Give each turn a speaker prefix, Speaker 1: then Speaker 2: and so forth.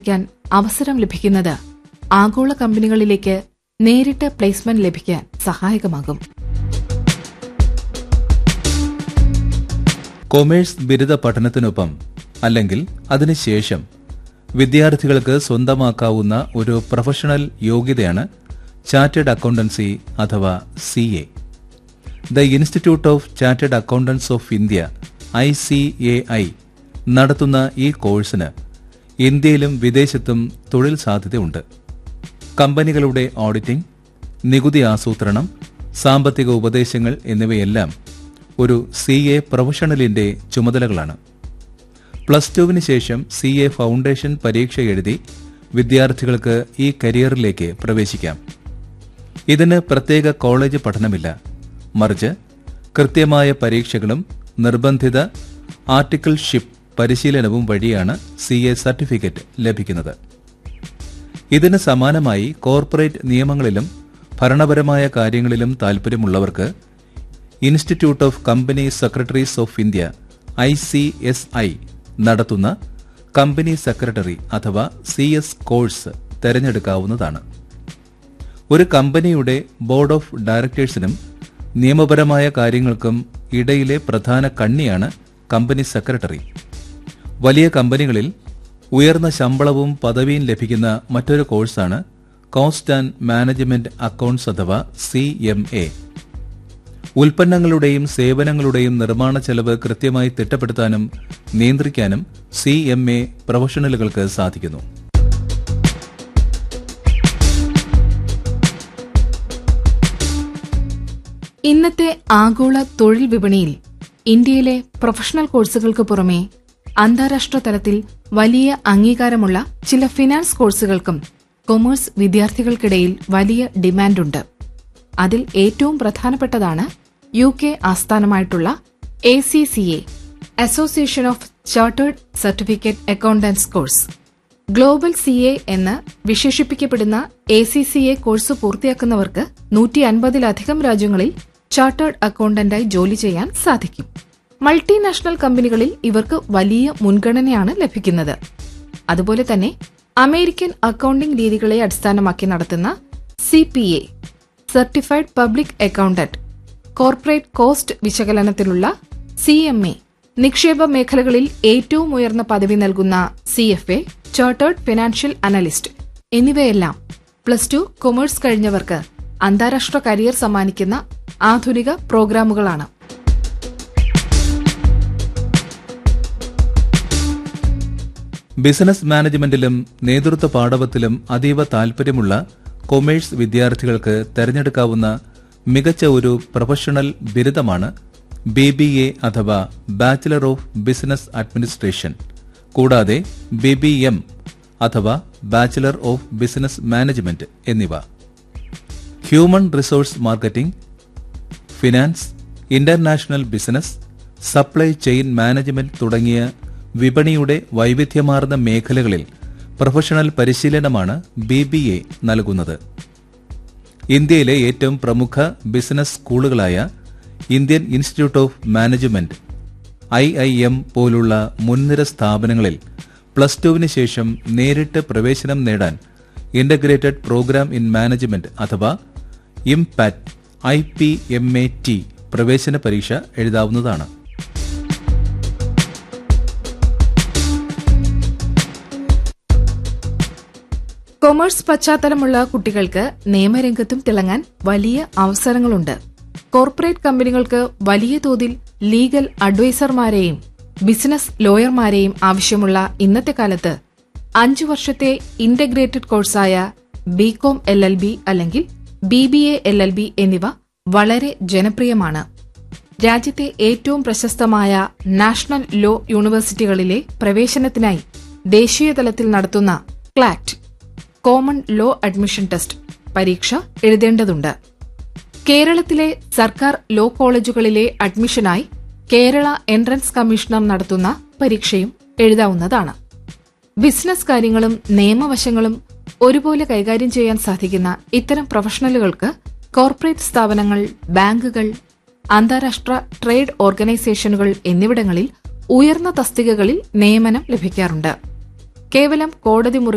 Speaker 1: ക്കാൻ അവസരം ലഭിക്കുന്നത് ആഗോള കമ്പനികളിലേക്ക് നേരിട്ട് പ്ലേസ്മെന്റ് ലഭിക്കാൻ സഹായകമാകും
Speaker 2: കൊമേഴ്സ് ബിരുദ പഠനത്തിനൊപ്പം അല്ലെങ്കിൽ അതിനുശേഷം വിദ്യാർത്ഥികൾക്ക് സ്വന്തമാക്കാവുന്ന ഒരു പ്രൊഫഷണൽ യോഗ്യതയാണ് ചാർട്ടേഡ് അക്കൗണ്ടൻസി അഥവാ C A the institute of chartered accountants of India I C A I നടത്തുന്ന ഈ കോഴ്സിന് ഇന്ത്യയിലും വിദേശത്തും തൊഴിൽ സാധ്യതയുണ്ട് കമ്പനികളുടെ ഓഡിറ്റിംഗ് നികുതി ആസൂത്രണം സാമ്പത്തിക ഉപദേശങ്ങൾ എന്നിവയെല്ലാം ഒരു സി എ പ്രൊഫഷണലിന്റെ ചുമതലകളാണ് പ്ലസ് ടുവിന് ശേഷം സി എ ഫൗണ്ടേഷൻ പരീക്ഷ എഴുതി വിദ്യാർത്ഥികൾക്ക് ഈ കരിയറിലേക്ക് പ്രവേശിക്കാം ഇതിന് പ്രത്യേക കോളേജ് പഠനമില്ല മറിച്ച് കൃത്യമായ പരീക്ഷകളും നിർബന്ധിത ആർട്ടിക്കിൾഷിപ്പ് പരിശീലനവും വഴിയാണ് സി എ സർട്ടിഫിക്കറ്റ് ലഭിക്കുന്നത് ഇതിന് സമാനമായി കോർപ്പറേറ്റ് നിയമങ്ങളിലും ഭരണപരമായ കാര്യങ്ങളിലും താൽപ്പര്യമുള്ളവർക്ക് institute of company secretaries of India I C S I നടത്തുന്ന കമ്പനി സെക്രട്ടറി അഥവാ സി എസ് കോഴ്സ് തെരഞ്ഞെടുക്കാവുന്നതാണ് ഒരു കമ്പനിയുടെ ബോർഡ് ഓഫ് ഡയറക്ടേഴ്സിനും നിയമപരമായ കാര്യങ്ങൾക്കും ഇടയിലെ പ്രധാന കണ്ണിയാണ് കമ്പനി സെക്രട്ടറി വലിയ കമ്പനികളിൽ ഉയർന്ന ശമ്പളവും പദവിയും ലഭിക്കുന്ന മറ്റൊരു കോഴ്സാണ് കോസ്റ്റ് ആൻഡ് മാനേജ്മെന്റ് അക്കൌണ്ട്സ് അഥവാ സി എം എ ഉൽപ്പന്നങ്ങളുടെയും സേവനങ്ങളുടെയും നിർമ്മാണ ചെലവ് കൃത്യമായി തിട്ടപ്പെടുത്താനും നിയന്ത്രിക്കാനും സി എം എ പ്രൊഫഷണലുകൾക്ക് സാധിക്കുന്നു
Speaker 1: ഇന്നത്തെ ആഗോള തൊഴിൽ വിപണിയിൽ ഇന്ത്യയിലെ പ്രൊഫഷണൽ കോഴ്സുകൾക്ക് പുറമെ അന്താരാഷ്ട്ര തലത്തിൽ വലിയ അംഗീകാരമുള്ള ചില ഫിനാൻസ് കോഴ്സുകൾക്കും കൊമേഴ്സ് വിദ്യാർത്ഥികൾക്കിടയിൽ വലിയ ഡിമാൻഡുണ്ട് അതിൽ ഏറ്റവും പ്രധാനപ്പെട്ടതാണ് യു കെ ആസ്ഥാനമായിട്ടുള്ള A C C A association of chartered certificate accountants course global C A എന്ന് വിശേഷിപ്പിക്കപ്പെടുന്ന A C C A course പൂർത്തിയാക്കുന്നവർക്ക് നൂറ്റി അൻപതിലധികം രാജ്യങ്ങളിൽ ചാർട്ടേഡ് അക്കൌണ്ടന്റായി ജോലി ചെയ്യാൻ സാധിക്കും മൾട്ടിനാഷണൽ കമ്പനികളിൽ ഇവർക്ക് വലിയ മുൻഗണനയാണ് ലഭിക്കുന്നത് അതുപോലെ തന്നെ അമേരിക്കൻ അക്കൌണ്ടിംഗ് രീതികളെ അടിസ്ഥാനമാക്കി നടത്തുന്ന C P A certified public accountant corporate cost വിശകലനത്തിലുള്ള സി എം എ നിക്ഷേപ മേഖലകളിൽ ഏറ്റവും ഉയർന്ന പദവി നൽകുന്ന C F A chartered financial analyst എന്നിവയെല്ലാം പ്ലസ് ടു കൊമേഴ്സ് കഴിഞ്ഞവർക്ക് അന്താരാഷ്ട്ര കരിയർ സമ്മാനിക്കുന്ന ആധുനിക പ്രോഗ്രാമുകളാണ്
Speaker 2: ബിസിനസ് മാനേജ്മെന്റിലും നേതൃത്വ പാഠവത്തിലും അതീവ താൽപ്പര്യമുള്ള കൊമേഴ്സ് വിദ്യാർത്ഥികൾക്ക് തെരഞ്ഞെടുക്കാവുന്ന മികച്ച ഒരു പ്രൊഫഷണൽ ബിരുദമാണ് ബി ബി എ അഥവാ ബാച്ചിലർ ഓഫ് ബിസിനസ് അഡ്മിനിസ്ട്രേഷൻ കൂടാതെ ബി ബി എം അഥവാ ബാച്ചിലർ ഓഫ് ബിസിനസ് മാനേജ്മെന്റ് എന്നിവ human resource marketing finance international business supply chain management തുടങ്ങിയ വിപണിയുടെ വൈവിധ്യമാർന്ന മേഖലകളിൽ പ്രൊഫഷണൽ പരിശീലനമാണ് ബി ബി എ നൽകുന്നത് ഇന്ത്യയിലെ ഏറ്റവും പ്രമുഖ ബിസിനസ് സ്കൂളുകളായ Indian institute of management I I M പോലുള്ള മുൻനിര സ്ഥാപനങ്ങളിൽ പ്ലസ് ടുവിന് ശേഷം നേരിട്ട് പ്രവേശനം നേടാൻ ഇന്റഗ്രേറ്റഡ് പ്രോഗ്രാം ഇൻ മാനേജ്മെന്റ് അഥവാ ഇംപാറ്റ് I P M A T പ്രവേശന പരീക്ഷ എഴുതാവുന്നതാണ്
Speaker 1: കൊമേഴ്സ് പശ്ചാത്തലമുള്ള കുട്ടികൾക്ക് നിയമരംഗത്തും തിളങ്ങാൻ വലിയ അവസരങ്ങളുണ്ട് കോർപ്പറേറ്റ് കമ്പനികൾക്ക് വലിയ തോതിൽ ലീഗൽ അഡ്വൈസർമാരെയും ബിസിനസ് ലോയർമാരെയും ആവശ്യമുള്ള ഇന്നത്തെ കാലത്ത് അഞ്ചു വർഷത്തെ ഇന്റഗ്രേറ്റഡ് കോഴ്സായ ബികോം എൽ എൽ ബി അല്ലെങ്കിൽ B B A L L B എന്നിവ വളരെ ജനപ്രിയമാണ് രാജ്യത്തെ ഏറ്റവും പ്രശസ്തമായ നാഷണൽ ലോ യൂണിവേഴ്സിറ്റികളിലെ പ്രവേശനത്തിനായി ദേശീയ തലത്തിൽ നടത്തുന്ന CLAT common law admission test പരീക്ഷ എഴുതേണ്ടതുണ്ട് കേരളത്തിലെ സർക്കാർ ലോ കോളേജുകളിലെ അഡ്മിഷനായി കേരള എൻട്രൻസ് കമ്മീഷണർ നടത്തുന്ന പരീക്ഷയും എഴുതാവുന്നതാണ് ബിസിനസ് കാര്യങ്ങളും നിയമവശങ്ങളും ഒരുപോലെ കൈകാര്യം ചെയ്യാൻ സാധിക്കുന്ന ഇത്തരം പ്രൊഫഷണലുകൾക്ക് കോർപ്പറേറ്റ് സ്ഥാപനങ്ങൾ ബാങ്കുകൾ അന്താരാഷ്ട്ര ട്രേഡ് ഓർഗനൈസേഷനുകൾ എന്നിവിടങ്ങളിൽ ഉയർന്ന തസ്തികകളിൽ നിയമനം ലഭിക്കാറുണ്ട് കേവലം കോടതി മുറി